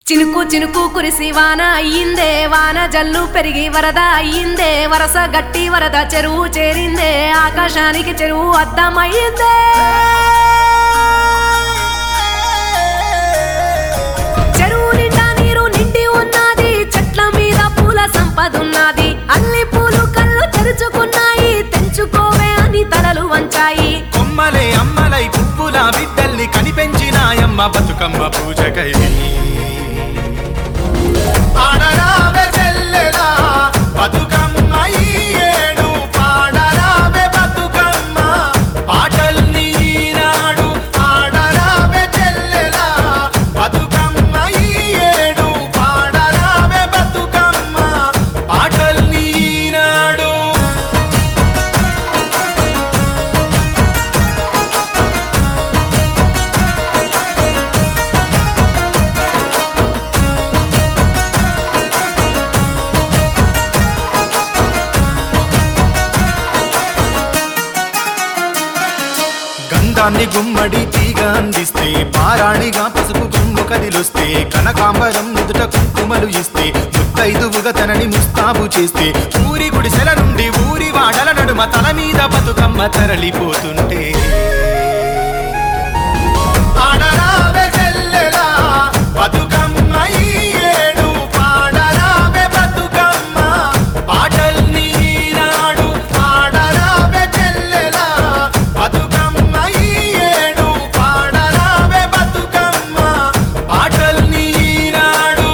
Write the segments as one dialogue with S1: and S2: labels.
S1: చినుకు చినుకు కురిసి వాన అయ్యిందే వాన జల్లు పెరిగి వరద అయ్యిందే వరస గట్టి వరద చెరువు చేరిందే ఆకాశానికి చెరువు అద్దమయ్యిందే చెరువు నిండా నీరు నిండి ఉన్నది చెట్ల మీద పూల సంపదున్నది అల్లి పూలు కళ్ళు తెరుచుకున్నాయి తెంచుకోవే అని తలలు వంచాయి
S2: కొమ్మలే అమ్మలై పువ్వుల బిడ్డల్ని కనిపెంచినాయమ్మ బతుకమ్మ పూజకై ఆడరావే చెల్లెలా బతుకమ్మ ఈ ఏడు పాడరావే బతుకమ్మ పాటల్ని ఈనాడు ఆడరావే చెల్లెలా బతుకమ్మ ఈ ఏడు పాడరావే బతుకమ్మ పాటల్ని ఈనాడు గంధాన్ని గుమ్మడి తీగ అందిస్తే పారాణిగా పసుపు కొమ్ము కదిలొస్తే కనకాంబరం నుదుట కుంకుమలు ఇస్తే ముత్తైదువుగా తనని ముస్తాబు చేస్తే ఊరి గుడిసెల నుండి ఊరి వాడల నడుమ తల మీద బతుకమ్మ తరలిపోతుంటే ఆడరావే చెల్లెలా బతుకమ్మ ఈ ఏడు పాడరావే బతుకమ్మ పాటల్ని ఈనాడు ఆడరావే చెల్లెలా బతుకమ్మ ఈ ఏడు పాడరావే బతుకమ్మ పాటల్ని ఈనాడు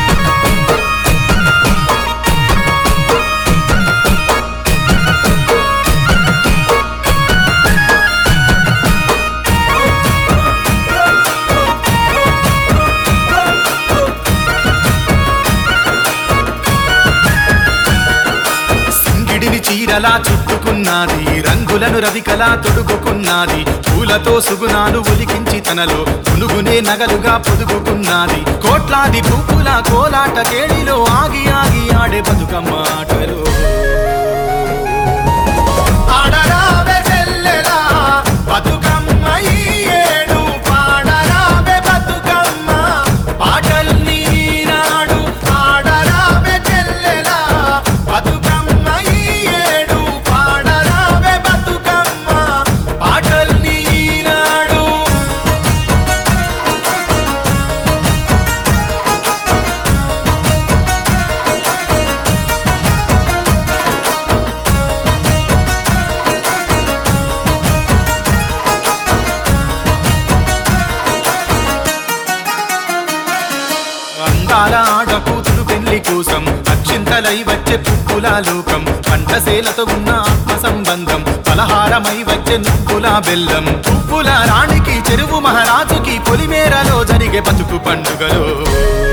S2: సింగిడిని చీరలా చుట్టుకున్నది రంగులను రవికలా తొడుగుకున్నది పూలతో సుగుణాలు ఒలికించి తనలో పునుగునే నగలుగా పొదుగుకున్నది కోట్లాది పువ్వుల కోలాట కేడిలో ఆగి ఆగి ఆడే బతుకమ్మ ఆటలు ఆడరావే చెల్లెలా బతుకమ్మ ఈ ఏడు పాడరావే బతుకమ్మ పాటల్ని ఈనాడు ఆడరావే చెల్లెలా బతుకమ్మ ఈ ఏడు పాడరావే బతుకమ్మ పాటల్ని ఈనాడు అందాల ఆడ కూతురు పెళ్లి కోసం అక్షింతలై వచ్చే పువ్వుల లోకం పంటసేలతో ఉన్న ఆత్మ సంబంధం పలహారమై వచ్చే నువ్వుల బెల్లం పువ్వుల రాణికి చెరువు మహారాజుకి పొలిమేరలో జరిగే బతుకు పండుగలో